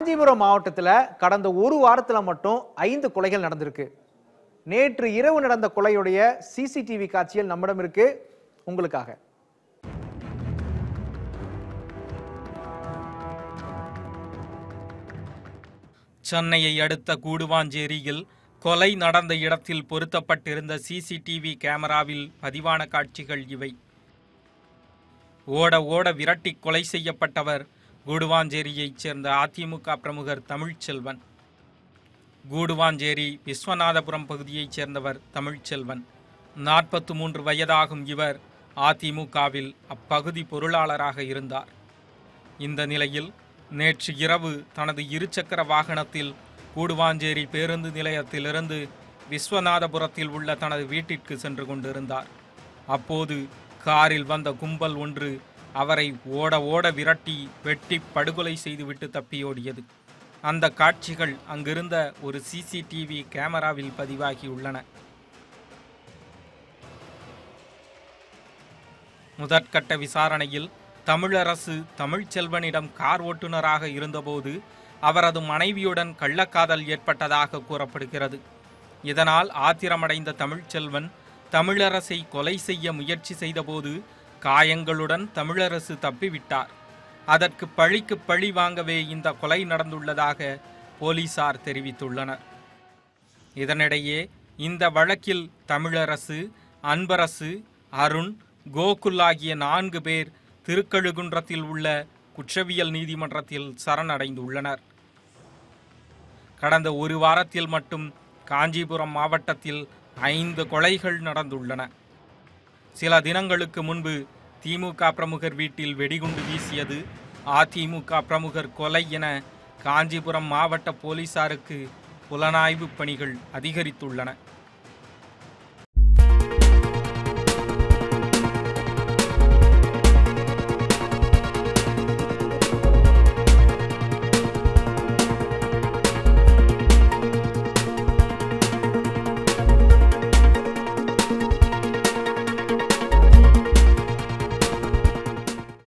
காஞ்சிபுரம் மாவட்டத்தில் கடந்த ஒரு வாரத்தில் மட்டும் ஐந்து கொலைகள் நடந்திருக்கு நேற்று இரவு நடந்த கொலையுடைய சிசிடிவி காட்சிகள் நம்மிடம் இருக்கு உங்களுக்காக சென்னையை அடுத்த கூடுவாஞ்சேரியில் கொலை நடந்த இடத்தில் பொருத்தப்பட்டிருந்த சிசிடிவி கேமராவில் பதிவான காட்சிகள் இவை ஓட ஓட விரட்டி கொலை செய்யப்பட்டவர் கூடுவாஞ்சேரியைச் சேர்ந்த அதிமுக பிரமுகர் தமிழ்ச்செல்வன் கூடுவாஞ்சேரி விஸ்வநாதபுரம் பகுதியைச் சேர்ந்தவர் தமிழ்ச்செல்வன் நாற்பத்து மூன்று வயதாகும் இவர் அதிமுகவில் அப்பகுதி பொருளாளராக இருந்தார் இந்த நிலையில் நேற்று இரவு தனது இருசக்கர வாகனத்தில் கூடுவாஞ்சேரி பேருந்து நிலையத்திலிருந்து விஸ்வநாதபுரத்தில் உள்ள தனது வீட்டிற்கு சென்று கொண்டிருந்தார் அப்போது காரில் வந்த கும்பல் ஒன்று அவரை ஓட ஓட விரட்டி வெட்டி படுகொலை செய்துவிட்டு தப்பியோடியது அந்த காட்சிகள் அங்கிருந்த ஒரு சிசிடிவி கேமராவில் பதிவாகியுள்ளன முதற்கட்ட விசாரணையில் தமிழரசு தமிழ்ச்செல்வனிடம் கார் ஓட்டுநராக இருந்தபோது அவரது மனைவியுடன் கள்ளக்காதல் ஏற்பட்டதாக கூறப்படுகிறது இதனால் ஆத்திரமடைந்த தமிழ்ச்செல்வன் தமிழரசை கொலை செய்ய முயற்சி செய்தபோது காயங்களுடன் தமிழரசு தப்பிவிட்டார் அதற்கு பழிக்கு பழி வாங்கவே இந்த கொலை நடந்துள்ளதாக போலீசார் தெரிவித்துள்ளனர் இதனிடையே இந்த வழக்கில் தமிழரசு அன்பரசு அருண் கோகுல் ஆகிய நான்கு பேர் திருக்கழுகுன்றத்தில் உள்ள குற்றவியல் நீதிமன்றத்தில் சரணடைந்துள்ளனர் கடந்த ஒரு வாரத்தில் மட்டும் காஞ்சிபுரம் மாவட்டத்தில் ஐந்து கொலைகள் நடந்துள்ளன சில தினங்களுக்கு முன்பு திமுக பிரமுகர் வீட்டில் வெடிகுண்டு வீசியது அதிமுக பிரமுகர் கொலை என காஞ்சிபுரம் மாவட்ட போலீசாருக்கு புலனாய்வு பணிகள் அதிகரித்துள்ளன